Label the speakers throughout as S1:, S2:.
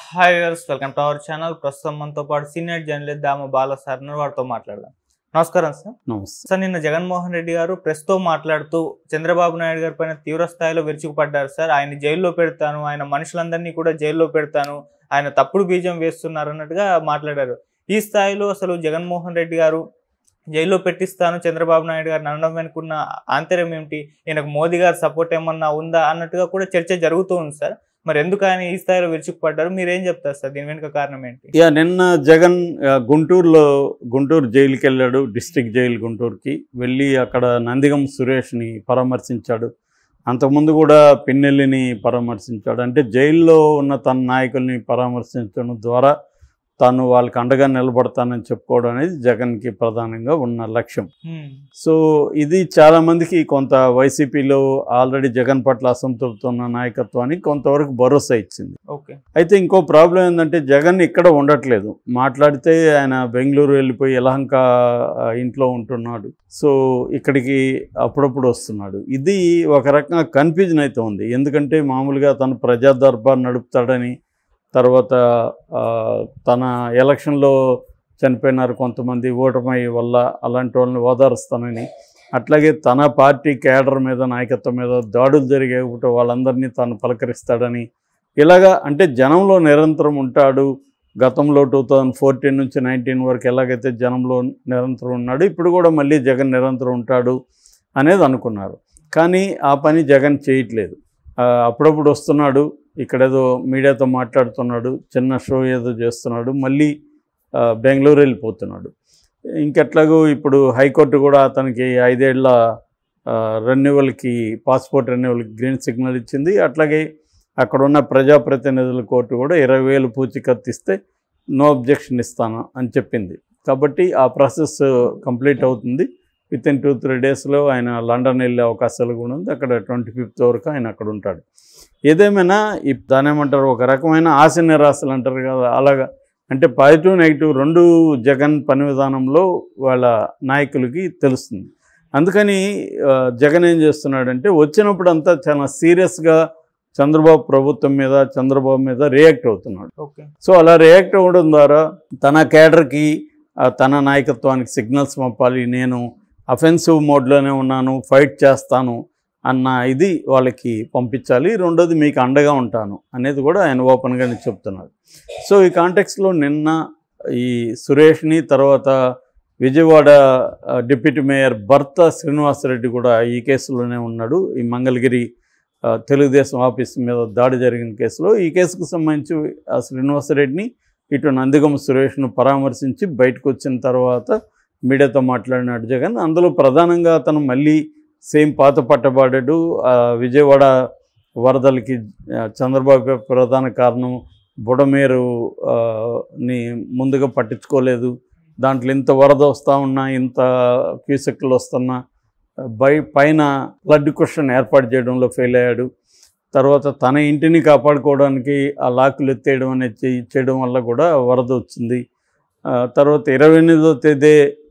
S1: Hi guys welcome to our channel ప్రస్తుతం మనతో పాటు senior journalist Dama Bala sir ఉన్నారు. వారితో మాట్లాడదాం నమస్కారం సార్
S2: నమస్తే
S1: సార్ నిన్న జగన్మోహన్ రెడ్డి గారు ప్రెస్ తో మాట్లాడుతూ చంద్రబాబు నాయుడు గారి పైన తీవ్ర స్థాయిలో విరుచుకుపడ్డారు సార్ ఆయన జైల్లో పెడతాను ఆయన మనుషులందరినీ కూడా జైల్లో పెడతాను ఆయన తప్పుడు బీజం వేస్తున్నారు అన్నట్టుగా మాట్లాడారు ఈ స్థాయిలో అసలు జగన్మోహన్ రెడ్డి గారు జైల్లో పెట్టిస్తాను చంద్రబాబు నాయుడు గారిని అనడం వెనుకున్న ఆంతర్యం ఏమిటి ఈయనకు మోదీ గారి సపోర్ట్ ఏమన్నా ఉందా అన్నట్టుగా కూడా చర్చ జరుగుతూ ఉంది సార్ మరి ఎందుకు ఆయన ఈ స్థాయిలో విరుచుకుపడ్డారు మీరేం చెప్తారు సార్ దీని వెనుక కారణం ఏంటి
S2: యా నిన్న జగన్ ఆ, గుంటూరులో గుంటూరు జైలుకి వెళ్ళాడు డిస్ట్రిక్ట్ జైలు గుంటూరుకి వెళ్ళి అక్కడ నందిగం సురేష్ని పరామర్శించాడు అంతకుముందు కూడా పిన్నెల్లిని పరామర్శించాడు అంటే జైల్లో ఉన్న తన నాయకుల్ని పరామర్శించడం ద్వారా తాను వాళ్ళకి అండగా నిలబడతానని చెప్పుకోవడం అనేది జగన్కి ప్రధానంగా ఉన్న లక్ష్యం
S1: హ్మ్.
S2: సో ఇది చాలామందికి కొంత వైసీపీలో ఆల్రెడీ జగన్ పట్ల అసంతృప్తి ఉన్న నాయకత్వానికి కొంతవరకు భరోసా ఇచ్చింది
S1: ఓకే
S2: అయితే ఇంకో ప్రాబ్లం ఏంటంటే జగన్ ఇక్కడ ఉండట్లేదు మాట్లాడితే ఆయన బెంగళూరు వెళ్ళిపోయి యలహంక ఆ, ఇంట్లో ఉంటున్నాడు సో ఇక్కడికి అప్పుడప్పుడు వస్తున్నాడు ఇది ఒక రకంగా కన్ఫ్యూజన్ అయితే ఉంది ఎందుకంటే మామూలుగా తను ప్రజా దర్బార్ నడుపుతాడని తర్వాత ఆ, తన ఎలక్షన్లో చనిపోయినారు కొంతమంది ఓటమి వల్ల అలాంటి వాళ్ళని ఓదారుస్తానని అట్లాగే తన పార్టీ కేడర్ మీద నాయకత్వం మీద దాడులు జరిగే వాళ్ళందరినీ తాను పలకరిస్తాడని ఇలాగా అంటే జనంలో నిరంతరం ఉంటాడు గతంలో టూ థౌజండ్ ఫోర్టీన్ నుంచి నైన్టీన్ వరకు ఎలాగైతే జనంలో నిరంతరం ఉన్నాడు ఇప్పుడు కూడా మళ్ళీ జగన్ నిరంతరం ఉంటాడు అనేది అనుకున్నారు కానీ ఆ పని జగన్ చేయట్లేదు ఆ, అప్పుడప్పుడు వస్తున్నాడు ఇక్కడ ఏదో మీడియాతో మాట్లాడుతున్నాడు చిన్న షో ఏదో చేస్తున్నాడు మళ్ళీ ఆ, బెంగళూరు వెళ్ళిపోతున్నాడు ఇంకెట్లాగో ఇప్పుడు హైకోర్టు కూడా అతనికి ఐదేళ్ల రెన్యువల్కి పాస్పోర్ట్ రెన్యువల్కి గ్రీన్ సిగ్నల్ ఇచ్చింది అట్లాగే అక్కడ ఉన్న ప్రజాప్రతినిధుల కోర్టు కూడా ఇరవై వేలు పూచికత్తు ఇస్తే నో అబ్జెక్షన్ ఇస్తాను అని చెప్పింది కాబట్టి ఆ ప్రాసెస్ కంప్లీట్ అవుతుంది విత్ ఇన్ టూ త్రీ డేస్లో ఆయన లండన్ వెళ్ళే అవకాశాలు కూడా ఉంది అక్కడ ట్వంటీ ఫిఫ్త్ వరకు ఆయన అక్కడ ఉంటాడు ఏదేమైనా ఈ దాని ఏమంటారు ఒక రకమైన ఆశ నిరాశలు అంటారు కదా అలాగా అంటే పాజిటివ్ నెగిటివ్ రెండు జగన్ పని విధానంలో వాళ్ళ నాయకులకి తెలుస్తుంది అందుకని ఆ, జగన్ ఏం చేస్తున్నాడంటే వచ్చినప్పుడు అంతా చాలా సీరియస్గా చంద్రబాబు ప్రభుత్వం మీద చంద్రబాబు మీద రియాక్ట్ అవుతున్నాడు
S1: ఓకే
S2: సో అలా రియాక్ట్ అవ్వడం ద్వారా తన కేడర్కి ఆ, తన నాయకత్వానికి సిగ్నల్స్ పంపాలి నేను అఫెన్సివ్ మోడ్లోనే ఉన్నాను ఫైట్ చేస్తాను అన్న ఇది వాళ్ళకి పంపించాలి రెండోది మీకు అండగా ఉంటాను అనేది కూడా ఆయన ఓపెన్గానే చెప్తున్నాడు సో ఈ కాంటెక్స్లో నిన్న ఈ సురేష్ని తర్వాత విజయవాడ ఆ, డిప్యూటీ మేయర్ భర్త శ్రీనివాసరెడ్డి కూడా ఈ కేసులోనే ఉన్నాడు ఈ మంగళగిరి ఆ, తెలుగుదేశం ఆఫీస్ మీద దాడి జరిగిన కేసులో ఈ కేసుకు సంబంధించి ఆ శ్రీనివాసరెడ్డిని ఇటు నందిగం సురేష్ను పరామర్శించి బయటకు వచ్చిన తర్వాత మీడియాతో మాట్లాడినాడు జగన్ అందులో ప్రధానంగా అతను మళ్ళీ సేమ్ పాత పట్టబాడాడు ఆ, విజయవాడ వరదలకి ఆ, చంద్రబాబు ప్రధాన కారణం బుడమేరు ఆ, ని ముందుగా పట్టించుకోలేదు దాంట్లో ఇంత వరద వస్తూ ఉన్నా ఇంత క్యూసెక్లు వస్తున్నా బై పైన ఫ్లడ్ క్వశ్చన్ ఏర్పాటు చేయడంలో ఫెయిల్ అయ్యాడు తర్వాత తన ఇంటిని కాపాడుకోవడానికి ఆ లాకులు ఎత్తేయడం అనేది చే- చేయడం వల్ల కూడా వరద వచ్చింది ఆ, తర్వాత ఇరవై ఎనిమిదో తేదీ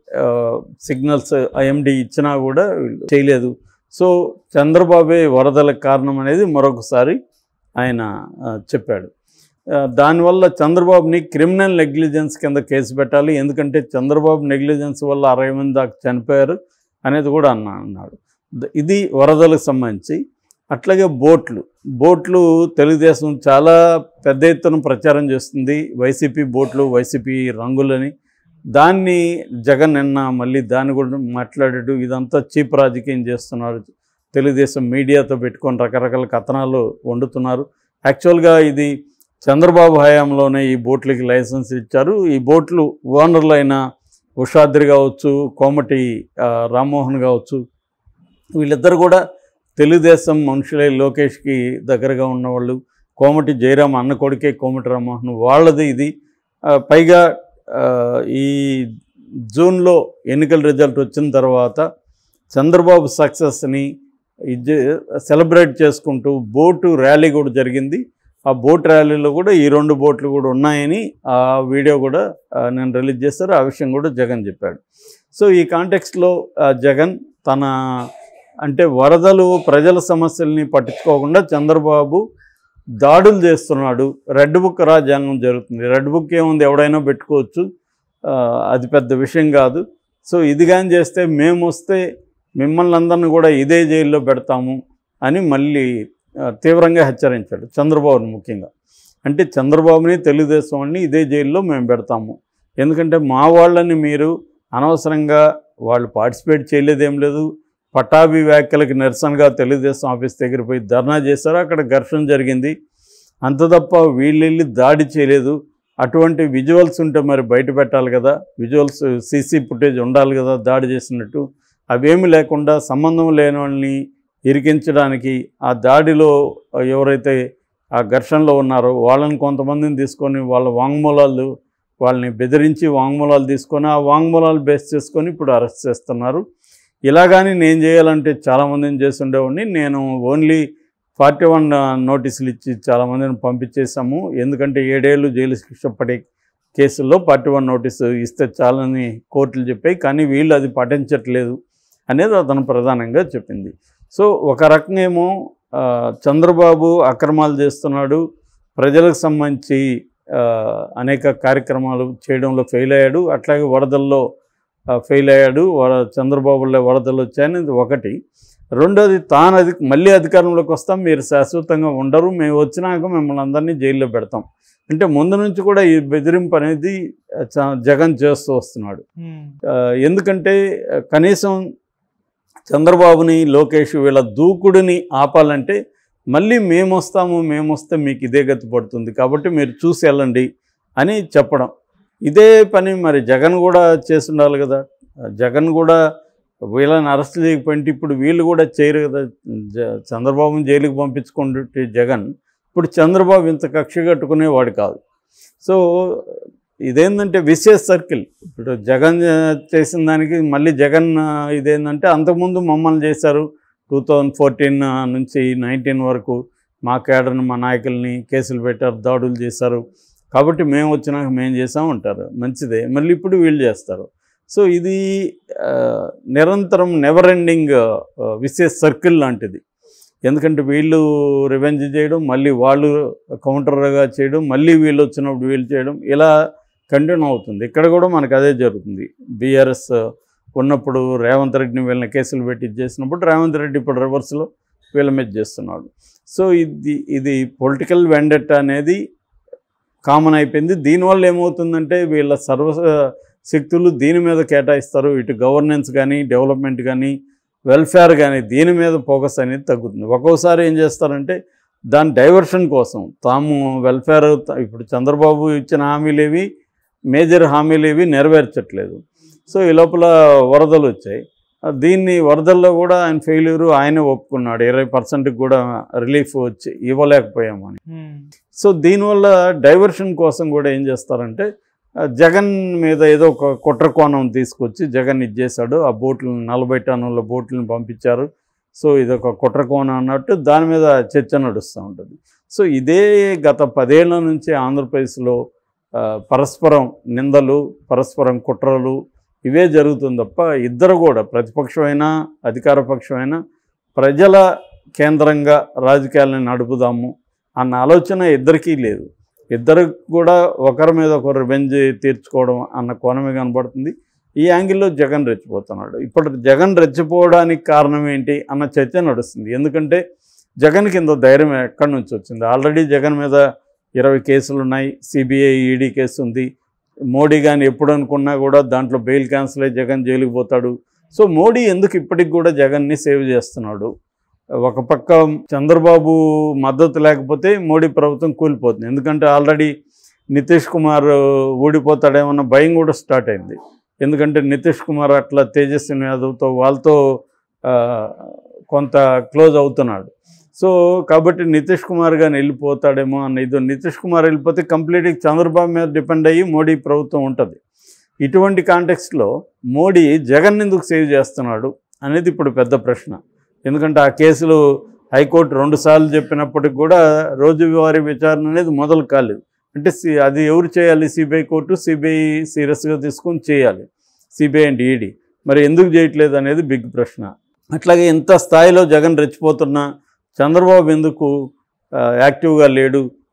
S2: సిగ్నల్స్ ఐఎండి ఇచ్చినా కూడా వీళ్ళు చేయలేదు సో చంద్రబాబే వరదలకు కారణం అనేది మరొకసారి ఆయన ఆ, చెప్పాడు ఆ, దానివల్ల చంద్రబాబుని క్రిమినల్ నెగ్లిజెన్స్ కింద కేసు పెట్టాలి ఎందుకంటే చంద్రబాబు నెగ్లిజెన్స్ వల్ల అరవై మంది దాకా చనిపోయారు అనేది కూడా అన్నా అన్నాడు ద- ఇది వరదలకు సంబంధించి అట్లాగే బోట్లు బోట్లు తెలుగుదేశం చాలా పెద్ద ఎత్తున ప్రచారం చేస్తుంది వైసీపీ బోట్లు వైసీపీ రంగులని దాన్ని జగన్ నిన్న మళ్ళీ దాన్ని కూడా మాట్లాడాడు ఇదంతా చీప్ రాజకీయం చేస్తున్నారు తెలుగుదేశం మీడియాతో పెట్టుకొని రకరకాల కథనాలు వండుతున్నారు యాక్చువల్గా ఇది చంద్రబాబు హయాంలోనే ఈ బోట్లకి లైసెన్స్ ఇచ్చారు ఈ బోట్లు ఓనర్లు అయిన ఉషాద్రి కావచ్చు కోమటి ఆ, రామ్మోహన్ కావచ్చు వీళ్ళిద్దరు కూడా తెలుగుదేశం మనుషులే లోకేష్కి దగ్గరగా ఉన్నవాళ్ళు కోమటి జయరాం అన్న కొడుకే కోమటి రామ్మోహన్ వాళ్ళది ఇది ఆ, పైగా ఆ, ఈ జూన్లో ఎన్నికల రిజల్ట్ వచ్చిన తర్వాత చంద్రబాబు సక్సెస్ని ఇది సెలబ్రేట్ చేసుకుంటూ బోటు ర్యాలీ కూడా జరిగింది ఆ బోట్ ర్యాలీలో కూడా ఈ రెండు బోట్లు కూడా ఉన్నాయని ఆ వీడియో కూడా ఆ, నేను రిలీజ్ చేస్తారు ఆ విషయం కూడా జగన్ చెప్పాడు సో ఈ కాంటెక్స్ట్లో జగన్ తన అంటే వరదలు ప్రజల సమస్యల్ని పట్టించుకోకుండా చంద్రబాబు దాడులు చేస్తున్నాడు రెడ్ బుక్ రాజ్యాంగం జరుగుతుంది రెడ్ బుక్ ఏముంది ఎవడైనా పెట్టుకోవచ్చు ఆ, అది పెద్ద విషయం కాదు సో ఇది కానీ చేస్తే మేము వస్తే మిమ్మల్ని అందరిని కూడా ఇదే జైల్లో పెడతాము అని మళ్ళీ ఆ, తీవ్రంగా హెచ్చరించాడు చంద్రబాబుని ముఖ్యంగా అంటే చంద్రబాబుని తెలుగుదేశం వాళ్ళని ఇదే జైల్లో మేము పెడతాము ఎందుకంటే మా వాళ్ళని మీరు అనవసరంగా వాళ్ళు పార్టిసిపేట్ చేయలేదేం లేదు పటాభి వ్యాఖ్యలకు నిరసనగా తెలుగుదేశం ఆఫీస్ దగ్గర పోయి ధర్నా చేశారు అక్కడ ఘర్షణ జరిగింది అంత తప్ప వీళ్ళు వెళ్ళి దాడి చేయలేదు అటువంటి విజువల్స్ ఉంటే మరి బయట పెట్టాలి కదా విజువల్స్ సీసీ ఫుటేజ్ ఉండాలి కదా దాడి చేసినట్టు అవేమి లేకుండా సంబంధం లేని వాళ్ళని ఇరికించడానికి ఆ దాడిలో ఎవరైతే ఆ ఘర్షణలో ఉన్నారో వాళ్ళని కొంతమందిని తీసుకొని వాళ్ళ వాంగ్మూలాలు వాళ్ళని బెదిరించి వాంగ్మూలాలు తీసుకొని ఆ వాంగ్మూలాలు బేస్ చేసుకొని ఇప్పుడు అరెస్ట్ చేస్తున్నారు ఇలా కానీ నేను చేయాలంటే చాలామందిని చేస్తుండేవాడిని నేను ఓన్లీ ఫార్టీ వన్ నోటీసులు ఇచ్చి చాలామందిని పంపించేశాము ఎందుకంటే ఏడేళ్ళు జైలు శిక్ష పడే కేసుల్లో ఫార్టీ వన్ నోటీసు ఇస్తే చాలని కోర్టులు చెప్పాయి కానీ వీళ్ళు అది పాటించట్లేదు అనేది అతను ప్రధానంగా చెప్పింది సో ఒక రకంగా ఏమో ఆ, చంద్రబాబు అక్రమాలు చేస్తున్నాడు ప్రజలకు సంబంధించి ఆ, అనేక కార్యక్రమాలు చేయడంలో ఫెయిల్ అయ్యాడు అట్లాగే వరదల్లో ఆ, ఫెయిల్ అయ్యాడు వర చంద్రబాబులో వరదలు వచ్చాయని ఒకటి రెండోది తాను అది మళ్ళీ అధికారంలోకి వస్తాం మీరు శాశ్వతంగా ఉండరు మేము వచ్చినాక మిమ్మల్ని అందరినీ జైల్లో పెడతాం అంటే ముందు నుంచి కూడా ఈ బెదిరింపు అనేది ఆ, చ- జగన్ చేస్తూ వస్తున్నాడు
S1: ఉమ్,
S2: ఆ, ఎందుకంటే ఆ, కనీసం చంద్రబాబుని లోకేష్ వీళ్ళ దూకుడిని ఆపాలంటే మళ్ళీ మేము వస్తాము మేము వస్తే మీకు ఇదే గతి పడుతుంది కాబట్టి మీరు చూసి వెళ్ళండి అని చెప్పడం ఇదే పని మరి జగన్ కూడా చేసి ఉండాలి కదా జగన్ కూడా వీళ్ళని అరెస్ట్ చేయకపోయింటే ఇప్పుడు వీళ్ళు కూడా చేయరు కదా జ- చంద్రబాబుని జైలుకి పంపించుకుంటే జగన్ ఇప్పుడు చంద్రబాబు ఇంత కక్ష కట్టుకునేవాడు కాదు సో ఇదేంటంటే విశేష సర్కిల్ ఇప్పుడు జగన్ ఆ, చేసిన దానికి మళ్ళీ జగన్ ఆ, ఇదేంటంటే అంతకుముందు మమ్మల్ని చేశారు టూ థౌజండ్ ఫోర్టీన్ నుంచి నైన్టీన్ వరకు మా కేడర్ని మా నాయకుల్ని కేసులు పెట్టారు దాడులు చేశారు కాబట్టి మేము వచ్చినాక మేము చేసాం అంటారు మంచిదే మళ్ళీ ఇప్పుడు వీళ్ళు చేస్తారు సో ఇది ఆ, నిరంతరం నెవర్ ఎండింగ్ విశేష సర్కిల్ లాంటిది ఎందుకంటే వీళ్ళు రివెంజ్ చేయడం మళ్ళీ వాళ్ళు కౌంటర్గా చేయడం మళ్ళీ వీళ్ళు వచ్చినప్పుడు వీళ్ళు చేయడం ఇలా కంటిన్యూ అవుతుంది ఇక్కడ కూడా మనకు అదే జరుగుతుంది బీఆర్ఎస్ ఉన్నప్పుడు రేవంత్ రెడ్డిని వీళ్ళని కేసులు పెట్టి ఇది చేసినప్పుడు రేవంత్ రెడ్డి ఇప్పుడు రివర్స్లో వీళ్ళ మీద చేస్తున్నాడు సో ఇది ఇది పొలిటికల్ వెండెట్ అనేది కామన్ అయిపోయింది దీనివల్ల ఏమవుతుందంటే వీళ్ళ సర్వ శక్తులు దీని మీద కేటాయిస్తారు ఇటు గవర్నెన్స్ కానీ డెవలప్మెంట్ కానీ వెల్ఫేర్ కానీ దీని మీద ఫోకస్ అనేది తగ్గుతుంది ఒక్కోసారి ఏం చేస్తారంటే దాని డైవర్షన్ కోసం తాము వెల్ఫేర్ ఇప్పుడు చంద్రబాబు ఇచ్చిన హామీలేవి మేజర్ హామీలేవి నెరవేర్చట్లేదు సో ఈ లోపల వరదలు వచ్చాయి ఆ దీన్ని వరదల్లో కూడా ఆయన ఫెయిల్యూరు ఆయనే ఒప్పుకున్నాడు ఇరవై పర్సెంట్కి కూడా రిలీఫ్ వచ్చి ఇవ్వలేకపోయామని
S1: ఉమ్,
S2: సో దీనివల్ల డైవర్షన్ కోసం కూడా ఏం చేస్తారంటే ఆ, జగన్ మీద ఏదో ఒక కుట్ర కోణం తీసుకొచ్చి జగన్ ఇది చేశాడు ఆ బోట్లను నలభై టన్నుల బోట్లను పంపించారు సో ఇది ఒక కుట్ర కోణం అన్నట్టు దాని మీద చర్చ నడుస్తూ ఉంటుంది సో ఇదే గత పదేళ్ల నుంచి ఆంధ్రప్రదేశ్లో ఆ, పరస్పరం నిందలు పరస్పరం కుట్రలు ఇవే జరుగుతుంది తప్ప ఇద్దరు కూడా ప్రతిపక్షమైనా అధికార పక్షమైనా ప్రజల కేంద్రంగా రాజకీయాలను నడుపుదాము అన్న ఆలోచన ఇద్దరికీ లేదు ఇద్దరు కూడా ఒకరి మీద ఒకరు రివెంజ్ తీర్చుకోవడం అన్న కోణమే కనబడుతుంది ఈ యాంగిల్లో జగన్ రెచ్చిపోతున్నాడు ఇప్పుడు జగన్ రెచ్చిపోవడానికి కారణం ఏంటి అన్న చర్చ నడుస్తుంది ఎందుకంటే జగన్ కింద ధైర్యం ఎక్కడి నుంచి వచ్చింది ఆల్రెడీ జగన్ మీద ఇరవై కేసులు ఉన్నాయి సిబిఐ ఈడీ కేసు ఉంది మోడీ కానీ ఎప్పుడు అనుకున్నా కూడా దాంట్లో బెయిల్ క్యాన్సిల్ అయ్యి జగన్ జైలుకి పోతాడు సో మోడీ ఎందుకు ఇప్పటికి కూడా జగన్ని సేవ్ చేస్తున్నాడు ఒక పక్క చంద్రబాబు మద్దతు లేకపోతే మోడీ ప్రభుత్వం కూలిపోతుంది ఎందుకంటే ఆల్రెడీ నితీష్ కుమార్ ఊడిపోతాడేమన్న భయం కూడా స్టార్ట్ అయింది ఎందుకంటే నితీష్ కుమార్ అట్లా తేజస్విని యాదవ్తో వాళ్ళతో ఆ, కొంత క్లోజ్ అవుతున్నాడు సో కాబట్టి నితీష్ కుమార్ కానీ వెళ్ళిపోతాడేమో అన్న ఇది నితీష్ కుమార్ వెళ్ళిపోతే కంప్లీట్గా చంద్రబాబు మీద డిపెండ్ అయ్యి మోడీ ప్రభుత్వం ఉంటుంది ఇటువంటి కాంటెక్స్ట్లో మోడీ జగన్ ఎందుకు సేవ్ చేస్తున్నాడు అనేది ఇప్పుడు పెద్ద ప్రశ్న ఎందుకంటే ఆ కేసులు హైకోర్టు రెండుసార్లు చెప్పినప్పటికి కూడా రోజువారీ విచారణ అనేది మొదలు కాలేదు అంటే సి- అది ఎవరు చేయాలి సిబిఐ కోర్టు సిబిఐ సీరియస్గా తీసుకొని చేయాలి సిబిఐ అండ్ ఈడీ మరి ఎందుకు చేయట్లేదు అనేది బిగ్ ప్రశ్న అట్లాగే ఇంత స్థాయిలో జగన్ రెచ్చిపోతున్నా చంద్రబాబు ఎందుకు ఆ, యాక్టివ్గా లేడు